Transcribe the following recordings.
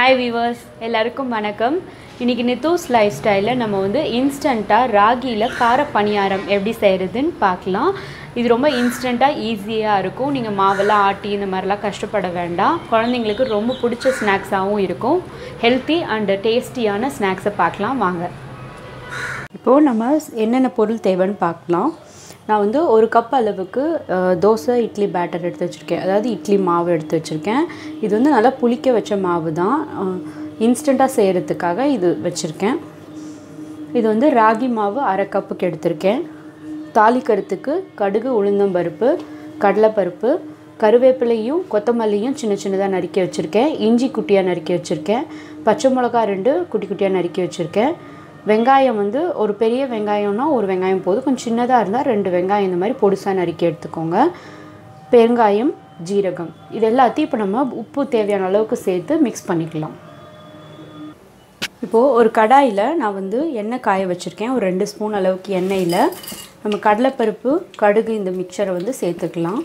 hi viewers எல்லாருக்கும் வணக்கம் இன்றைக்கி நித்தூஸ் லைஃப் ஸ்டைலில் நம்ம வந்து இன்ஸ்டண்ட்டாக ராகியில் கார பணியாரம் எப்படி செய்கிறதுன்னு பார்க்கலாம் இது ரொம்ப இன்ஸ்டண்ட்டாக ஈஸியாக இருக்கும் நீங்கள் மாவெல்லாம் ஆட்டி இந்த மாதிரிலாம் கஷ்டப்பட வேண்டாம் குழந்தைங்களுக்கு ரொம்ப பிடிச்ச ஸ்நாக்ஸாகவும் இருக்கும் ஹெல்த்தி அண்டு டேஸ்டியான ஸ்நாக்ஸை பார்க்கலாம் வாங்க இப்போது நம்ம என்னென்ன பொருள் தேவைன்னு பார்க்கலாம் நான் வந்து ஒரு கப் அளவுக்கு அஹ், தோசை இட்லி பேட்டர் எடுத்து வச்சுருக்கேன் அதாவது இட்லி மாவு எடுத்து வச்சுருக்கேன் இது வந்து நல்லா புளிக்க வச்ச மாவு தான் இன்ஸ்டண்ட்டாக செய்கிறதுக்காக இது வச்சுருக்கேன் இது வந்து ராகி மாவு அரை கப்புக்கு எடுத்திருக்கேன் தாளிக்கறதுக்கு கடுகு உளுந்தம்பருப்பு கடலைப்பருப்பு கருவேப்பிலையும் கொத்தமல்லியும் சின்ன சின்னதாக நறுக்கி வச்சுருக்கேன் இஞ்சி குட்டியாக நறுக்கி வச்சுருக்கேன் பச்சை மிளகா ரெண்டு குட்டி குட்டியாக நறுக்கி வச்சுருக்கேன் வெங்காயம் வந்து ஒரு பெரிய வெங்காயம்னா ஒரு வெங்காயம் போதும் கொஞ்சம் சின்னதாக இருந்தால் ரெண்டு வெங்காயம் இந்த மாதிரி பொடிசாக நறுக்கி எடுத்துக்கோங்க பெருங்காயம் ஜீரகம் இது எல்லாத்தையும் இப்போ நம்ம உப்பு தேவையான அளவுக்கு சேர்த்து மிக்ஸ் பண்ணிக்கலாம் இப்போது ஒரு கடாயில் நான் வந்து எண்ணெய் காய வச்சுருக்கேன் ஒரு ரெண்டு ஸ்பூன் அளவுக்கு எண்ணெயில் நம்ம கடலைப்பருப்பு கடுகு இந்த மிக்சரை வந்து சேர்த்துக்கலாம்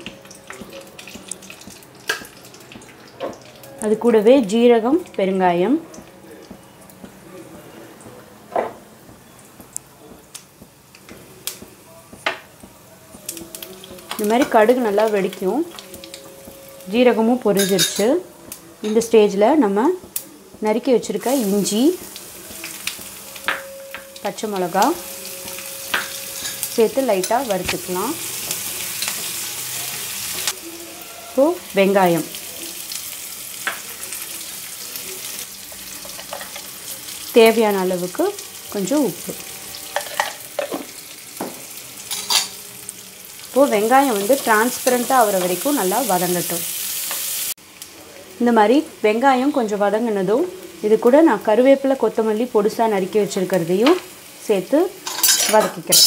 அது கூடவே ஜீரகம் பெருங்காயம் இந்த மாதிரி கடுகு நல்லா வெடிக்கும் ஜீரகமும் பொரிஞ்சிருச்சு இந்த ஸ்டேஜில் நம்ம நறுக்கி வச்சுருக்க இஞ்சி பச்சை மிளகா சேர்த்து லைட்டாக வறுத்துக்கலாம் இப்போது வெங்காயம் தேவையான அளவுக்கு கொஞ்சம் உப்பு இப்போது வெங்காயம் வந்து டிரான்ஸ்பரண்ட்டாக ஆகிற வரைக்கும் நல்லா வதங்கட்டும் இந்த மாதிரி வெங்காயம் கொஞ்சம் வதங்கினதும் இது கூட நான் கருவேப்பிலை கொத்தமல்லி பொடிசாக நறுக்கி வச்சுருக்கிறதையும் சேர்த்து வதக்கிக்கிறேன்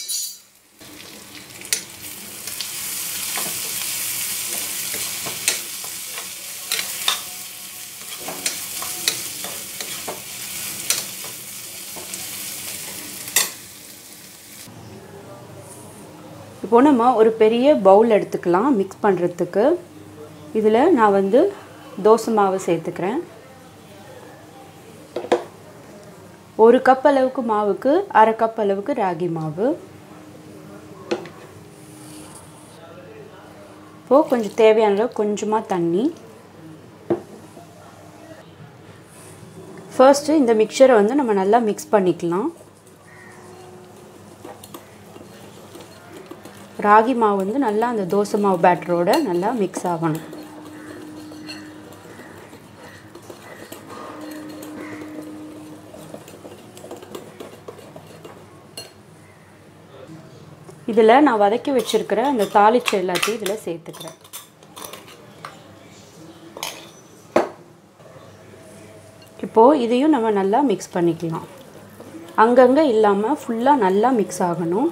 இப்போ நம்ம ஒரு பெரிய பவுல் எடுத்துக்கலாம் மிக்ஸ் பண்ணுறதுக்கு இதில் நான் வந்து தோசை மாவு சேர்த்துக்கிறேன் ஒரு கப் அளவுக்கு மாவுக்கு அரை கப் அளவுக்கு ராகி மாவு இப்போது கொஞ்சம் தேவையான அளவு கொஞ்சமாக தண்ணி ஃபர்ஸ்ட்டு இந்த மிக்சரை வந்து நம்ம நல்லா மிக்ஸ் பண்ணிக்கலாம் ராகி மாவு வந்து நல்லா அந்த தோசை மாவு பேட்டரோட நல்லா மிக்ஸ் ஆகணும் இதில் நான் வதக்கி வச்சுருக்கிற அந்த தாளிச்ச எல்லாத்தையும் இதில் சேர்த்துக்கிறேன் இப்போது இதையும் நம்ம நல்லா மிக்ஸ் பண்ணிக்கலாம் அங்கங்கே இல்லாமல் ஃபுல்லாக நல்லா மிக்ஸ் ஆகணும்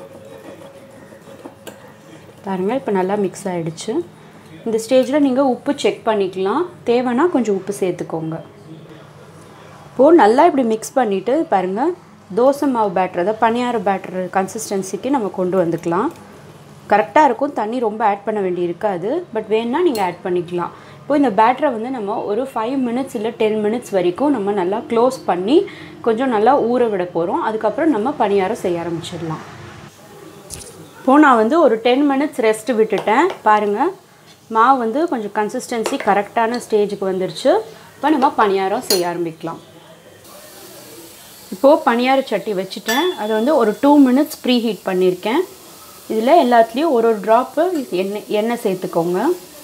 பாருங்கள் இப்போ நல்லா மிக்ஸ் ஆகிடுச்சு இந்த ஸ்டேஜில் நீங்கள் உப்பு செக் பண்ணிக்கலாம் தேவைன்னா கொஞ்சம் உப்பு சேர்த்துக்கோங்க இப்போது நல்லா இப்படி மிக்ஸ் பண்ணிவிட்டு பாருங்கள் தோசை மாவு பேட்டர் அதாவது பனியார பேட்டர் கன்சிஸ்டன்சிக்கு நம்ம கொண்டு வந்துக்கலாம் கரெக்டாக இருக்கும் தண்ணி ரொம்ப ஆட் பண்ண வேண்டி இருக்காது பட் வேணுன்னா நீங்கள் ஆட் பண்ணிக்கலாம் இப்போ இந்த பேட்டரை வந்து நம்ம ஒரு ஃபைவ் மினிட்ஸ் இல்லை டென் மினிட்ஸ் வரைக்கும் நம்ம நல்லா க்ளோஸ் பண்ணி கொஞ்சம் நல்லா ஊற விட போகிறோம் அதுக்கப்புறம் நம்ம பணியாரம் செய்ய ஆரம்பிச்சிடலாம் இப்போது நான் வந்து ஒரு டென் மினிட்ஸ் ரெஸ்ட் விட்டுட்டேன் பாருங்கள் மாவு வந்து கொஞ்சம் கன்சிஸ்டன்சி கரெக்டான ஸ்டேஜுக்கு வந்துருச்சு இப்போ நம்ம பணியாரம் செய்ய ஆரம்பிக்கலாம் இப்போது பணியார சட்டி வச்சுட்டேன் அதை வந்து ஒரு டூ மினிட்ஸ் ப்ரீ ஹீட் பண்ணியிருக்கேன் இதில் எல்லாத்துலேயும் ஒரு ஒரு ட்ராப்பு எண்ணெய் எண்ணெய் சேர்த்துக்கோங்க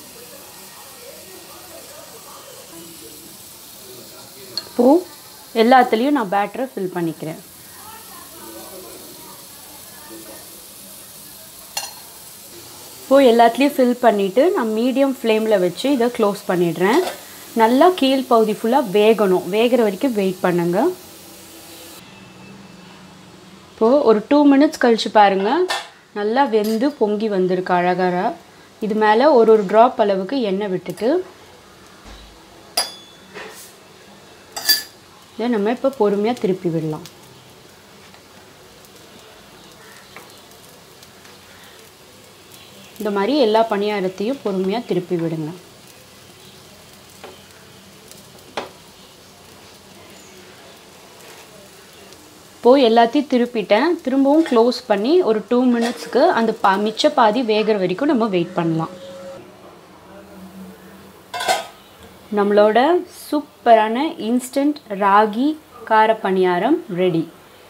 இப்போது எல்லாத்துலேயும் நான் பேட்டரை ஃபில் பண்ணிக்கிறேன் இப்போது எல்லாத்துலேயும் ஃபில் பண்ணிவிட்டு நான் மீடியம் ஃப்ளேமில் வச்சு இதை க்ளோஸ் பண்ணிடுறேன் நல்லா கீழ் பகுதி ஃபுல்லாக வேகணும் வேகிற வரைக்கும் வெயிட் பண்ணுங்க இப்போது ஒரு டூ மினிட்ஸ் கழித்து பாருங்கள் நல்லா வெந்து பொங்கி வந்திருக்கு அழகாக இது மேலே ஒரு ஒரு ட்ராப் அளவுக்கு எண்ணெய் விட்டுட்டு இதை நம்ம இப்போ பொறுமையாக திருப்பி விடலாம் இந்த மாதிரி எல்லா பணியாரத்தையும் பொறுமையாக திருப்பி விடுங்க இப்போது எல்லாத்தையும் திருப்பிட்டேன் திரும்பவும் க்ளோஸ் பண்ணி ஒரு டூ மினிட்ஸ்க்கு அந்த பா மிச்ச பாதி வேகிற வரைக்கும் நம்ம வெயிட் பண்ணலாம் நம்மளோட சூப்பரான இன்ஸ்டன்ட் ராகி கார பணியாரம் ரெடி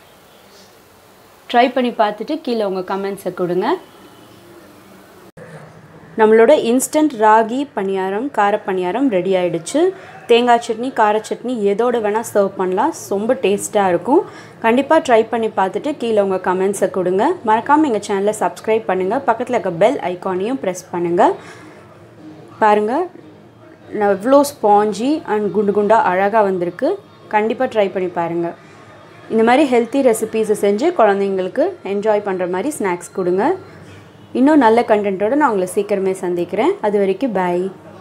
ட்ரை பண்ணி பார்த்துட்டு கீழே உங்கள் கமெண்ட்ஸை கொடுங்க நம்மளோட இன்ஸ்டன்ட் ராகி பணியாரம் கார பணியாரம் ரெடி ஆயிடுச்சு தேங்காய் சட்னி கார சட்னி எதோட வேணால் சர்வ் பண்ணலாம் ரொம்ப டேஸ்ட்டாக இருக்கும் கண்டிப்பாக ட்ரை பண்ணி பார்த்துட்டு கீழே உங்கள் கமெண்ட்ஸை கொடுங்க மறக்காமல் எங்கள் சேனலை சப்ஸ்கிரைப் பண்ணுங்கள் பக்கத்தில் இருக்க பெல் ஐக்கானையும் ப்ரெஸ் பண்ணுங்கள் பாருங்கள் நான் எவ்வளோ ஸ்பாஞ்சி அண்ட் குண்டு குண்டாக அழகாக வந்திருக்கு கண்டிப்பாக ட்ரை பண்ணி பாருங்கள் இந்த மாதிரி ஹெல்த்தி ரெசிபீஸை செஞ்சு குழந்தைங்களுக்கு என்ஜாய் பண்ணுற மாதிரி ஸ்நாக்ஸ் கொடுங்க இன்னும் நல்ல கண்டென்ட்டோடு நான் உங்களை சீக்கிரமே சந்திக்கிறேன் அது வரைக்கும் பாய்